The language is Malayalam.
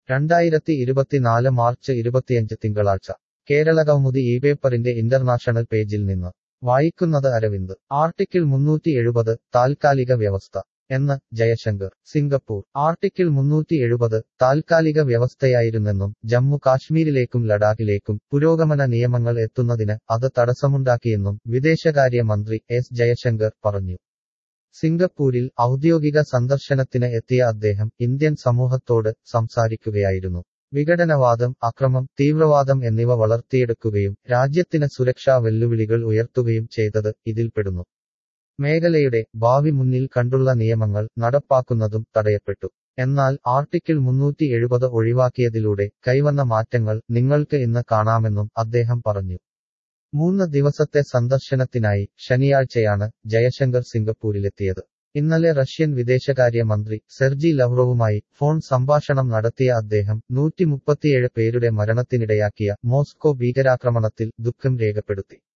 രണ്ടായിരത്തി ഇരുപത്തിനാല് മാർച്ച് ഇരുപത്തിയഞ്ച് തിങ്കളാഴ്ച കേരളകൗമുദി ഈ പേപ്പറിന്റെ ഇന്റർനാഷണൽ പേജിൽ നിന്ന് വായിക്കുന്നത് അരവിന്ദ് ആർട്ടിക്കിൾ മുന്നൂറ്റി എഴുപത് താൽക്കാലിക വ്യവസ്ഥ എന്ന് ജയശങ്കർ സിംഗപ്പൂർ ആർട്ടിക്കിൾ മുന്നൂറ്റി എഴുപത് താൽക്കാലിക വ്യവസ്ഥയായിരുന്നെന്നും ജമ്മു കാശ്മീരിലേക്കും ലഡാക്കിലേക്കും പുരോഗമന നിയമങ്ങൾ എത്തുന്നതിന് അത് തടസ്സമുണ്ടാക്കിയെന്നും വിദേശകാര്യ മന്ത്രി എസ് ജയശങ്കർ പറഞ്ഞു സിംഗപ്പൂരിൽ ഔദ്യോഗിക സന്ദർശനത്തിന് എത്തിയ അദ്ദേഹം ഇന്ത്യൻ സമൂഹത്തോട് സംസാരിക്കുകയായിരുന്നു വിഘടനവാദം അക്രമം തീവ്രവാദം എന്നിവ വളർത്തിയെടുക്കുകയും രാജ്യത്തിന് സുരക്ഷാ വെല്ലുവിളികൾ ഉയർത്തുകയും ചെയ്തത് ഇതിൽപ്പെടുന്നു മേഖലയുടെ ഭാവി മുന്നിൽ കണ്ടുള്ള നിയമങ്ങൾ നടപ്പാക്കുന്നതും തടയപ്പെട്ടു എന്നാൽ ആർട്ടിക്കിൾ മുന്നൂറ്റി എഴുപത് ഒഴിവാക്കിയതിലൂടെ കൈവന്ന മാറ്റങ്ങൾ നിങ്ങൾക്ക് ഇന്ന് കാണാമെന്നും അദ്ദേഹം പറഞ്ഞു മൂന്ന് ദിവസത്തെ സന്ദർശനത്തിനായി ശനിയാഴ്ചയാണ് ജയശങ്കർ സിംഗപ്പൂരിലെത്തിയത് ഇന്നലെ റഷ്യൻ വിദേശകാര്യ മന്ത്രി സെർജി ലവ്റോവുമായി ഫോൺ സംഭാഷണം നടത്തിയ അദ്ദേഹം നൂറ്റി മുപ്പത്തിയേഴ് പേരുടെ മരണത്തിനിടയാക്കിയ മോസ്കോ ഭീകരാക്രമണത്തിൽ ദുഃഖം രേഖപ്പെടുത്തി